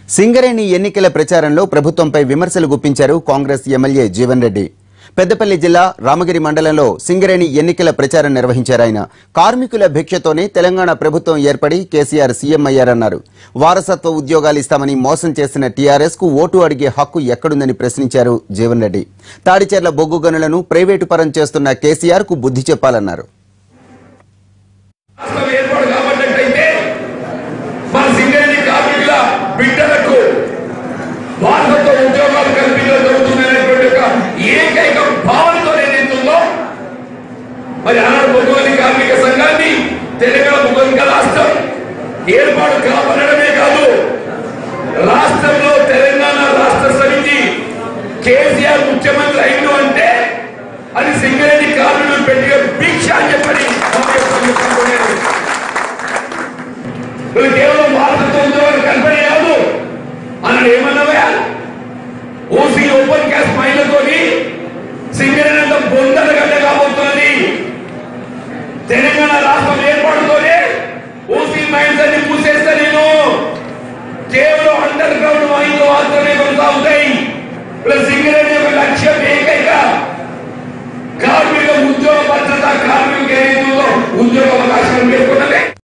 సింగరేణి ఎన్నికల ప్రచారంలో ప్రభుత్వంపై విమర్శలు గుప్పించారు కాంగ్రెస్ ఎమ్మెల్యే జీవన్ రెడ్డి పెద్దపల్లి జిల్లా రామగిరి మండలంలో సింగరేణి ఎన్నికల ప్రచారం నిర్వహించారు ఆయన కార్మికుల భిక్షతోనే తెలంగాణ ప్రభుత్వం ఏర్పడి కేసీఆర్ సీఎం అయ్యారన్నారు వారసత్వ ఉద్యోగాలు ఇస్తామని మోసం చేసిన టీఆర్ఎస్ కు ఓటు అడిగే హక్కు ఎక్కడుందని ప్రశ్నించారు జీవన్ రెడ్డి తాడిచెర్ల బొగ్గు గనులను ప్రైవేటు పరం చేస్తున్న కేసీఆర్ కు బుద్ధి చెప్పాలన్నారు రాష్ట్రం ఏర్పాటు కాబట్టినట్టయితే మన సింగరేణి కార్మికుల బిడ్డలకు వారసత్వ ఉద్యోగాలు కల్పించడం జరుగుతుందనేటువంటి ఒక ఏకైక భావనతో ఏదైతుందో మరి ఆనాడు బొగ్గుగని కార్మిక సంఘాన్ని తెలంగాణ బొగ్గుగనిక రాష్ట్రం ఏర్పాటు కాబడమే కాదు రాష్ట్రంలో తెలంగాణ రాష్ట్ర సమితి కేసీఆర్ ముఖ్యమంత్రి అయిండు అంటే అది సింగరేణి కార్మికులు పెట్టిన భిక్ష అని చెప్పని చెప్తున్నాను. వీళ్ళు కేవలం వారసత్వ ఉద్యోగాలు కల్పనే కాదు అన్నాడు ఏమన్నావా ఓసీ ఓపెన్ క్యాస్ట్ మహిళతోని సింగరేణి అంత బొందల గడ్డ కాబోతున్నది తెలంగాణ రాష్ట్రం ఏర్పాటుతోనే ఓసీ మైన్స్ అన్ని మూసేస్తా నేను కేవలం అండర్ గ్రౌండ్ మైన్లు మాత్రమే కొనసాగుతాయి